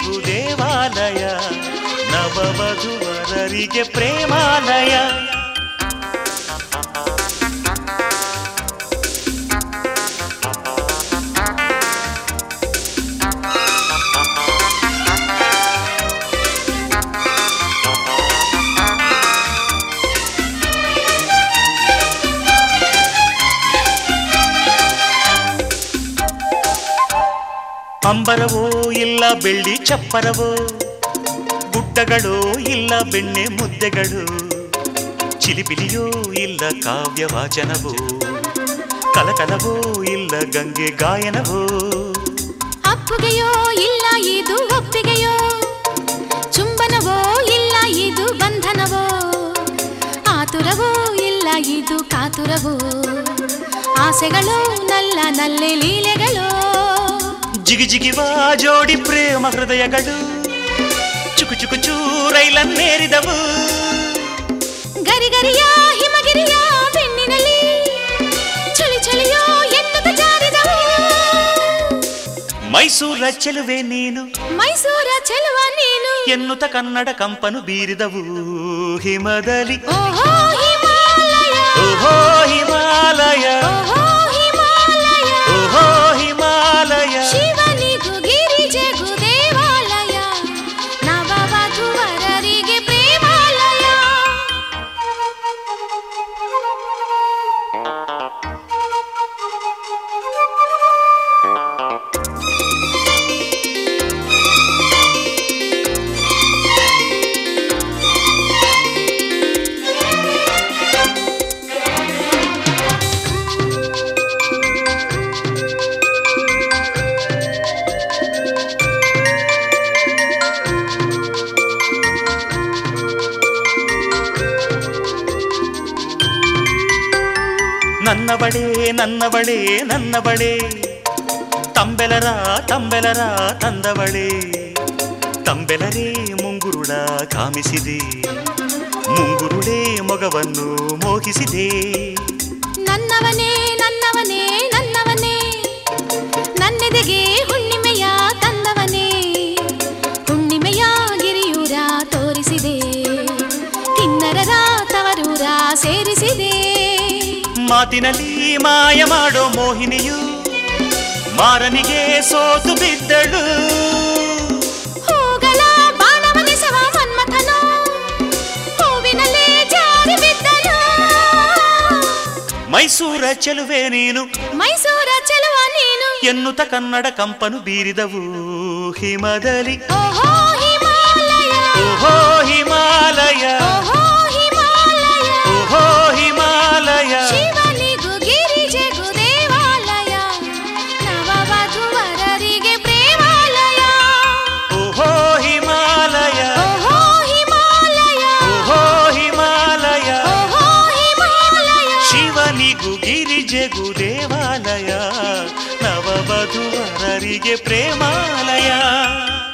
ಗಿರಿಜೆಗೂ ದೇವಾಲಯ ನವವಧುವರರಿಗೆ ಪ್ರೇಮಾಲಯ ಅಂಬರವೋ ಇಲ್ಲ ಬೆಳ್ಳಿ ಚಪ್ಪರವೋ ಗುಡ್ಡಗಳೋ ಇಲ್ಲ ಬೆಣ್ಣೆ ಮುದ್ದೆಗಳು ಚಿಲಿಪಿಲಿಯೋ ಇಲ್ಲ ಕಾವ್ಯ ವಾಚನವೋ ಕಲಕಲವೋ ಇಲ್ಲ ಗಂಗೆ ಗಾಯನವೋ ಅಪ್ಪುಗೆಯೋ ಇಲ್ಲ ಇದು ಒಪ್ಪಿಗೆಯೋ ಚುಂಬನವೋ ಇಲ್ಲ ಇದು ಬಂಧನವೋ ಆತುರವೋ ಇಲ್ಲ ಇದು ಕಾತುರವೋ ಆಸೆಗಳು ನಲ್ಲ ನಲ್ಲೆ ಲೀಲೆಗಳು ಜಿಗಿ ಜಿಗಿವಾ ಜೋಡಿ ಪ್ರೇಮ ಹೃದಯಗಳು ಚುಕು ಚುಕು ಚೂರೈಲನ್ನೇರಿದವು ಗರಿಗರಿಯ ಹಿಮಗಿರಿಯ ಬೆನ್ನಿನಲ್ಲಿ ಚಳಿ ಚಳಿಯೋ ಎನ್ನುತ್ತ ಜಾರಿದವು ಮೈಸೂರ ಚೆಲುವೆ ನೀನು ಮೈಸೂರ ಚೆಲುವ ನೀನು ಎನ್ನುತ್ತ ಕನ್ನಡ ಕಂಪನು ಬೀರಿದವು ಹಿಮದಲ್ಲಿ ಓಹೋ ಹಿಮಾಲಯ ಓಹೋ ಹಿಮಾಲಯ ಓಹೋ ಹಿಮಾಲಯ ಓಹೋ ಹಿಮಾಲಯ ಶಿವನಿಗೂ ಗಿರಿಜೆಗೂ ದೇವಾಲಯ ನವವಧುವರರಿಗೆ ಪ್ರೇಮಾಲಯ ನನ್ನವಳೇ ನನ್ನವಳೇ ನನ್ನವಳೇ ತಂಬೆಲರ ತಂಬೆಲರ ತಂದವಳೇ ತಂಬೆಲರೇ ಮುಂಗುರುಳ ಕಾಮಿಸಿದೆ ಮುಂಗುರುಳೇ ಮೊಗವನ್ನು ಮೋಹಿಸಿದೆ ನನ್ನವನೇ ನನ್ನವನೇ ನನ್ನವನೇ ನನ್ನೆದೆಗೆ ಹುಣ್ಣಿಮೆಯ ತಂದವನೇ ಹುಣ್ಣಿಮೆಯ ಗಿರಿಯೂರ ತೋರಿಸಿದೆ ಕಿನ್ನರರ ತವರೂರ ಸೇರಿಸಿದೆ ಮಾತಿನಲ್ಲಿ ಮಾಯ ಮಾಡೋ ಮೋಹಿನಿಯು ಮಾರನಿಗೆ ಸೋತು ಬಿದ್ದಳು ಹೂಗಳ ಬಾಣವನಿಸವ ಮನ್ಮಥನು ಹೂವಿನಲ್ಲೇ ಜಾರಿ ಬಿದ್ದನು ಮೈಸೂರ ಚೆಲುವೆ ನೀನು ಮೈಸೂರ ಚೆಲುವ ನೀನು ಎನ್ನುತ್ತ ಕನ್ನಡ ಕಂಪನು ಬೀರಿದವು ಹಿಮದಲ್ಲಿ ಓಹೋ ಹಿಮಾಲಯ ಓಹೋ ಹಿಮಾಲಯ ಓಹೋ ಹಿಮಾಲಯ ಓಹೋ ಹಿಮಾಲಯ ಶಿವನಿಗೂ ಗಿರಿಜೆಗೂ ದೇವಾಲಯ ನವವಧುವರರಿಗೆ ಪ್ರೇಮಾಲಯ ಓಹೋ ಹಿಮಾಲಯ ಓಹೋ ಹಿಮಾಲಯ ಓಹೋ ಹಿಮಾಲಯ ಓಹೋ ಹಿಮಾಲಯ ಶಿವನಿಗೂ ಗಿರಿಜೆಗೂ ದೇವಾಲಯ ನವವಧುವರರಿಗೆ ಪ್ರೇಮಾಲಯ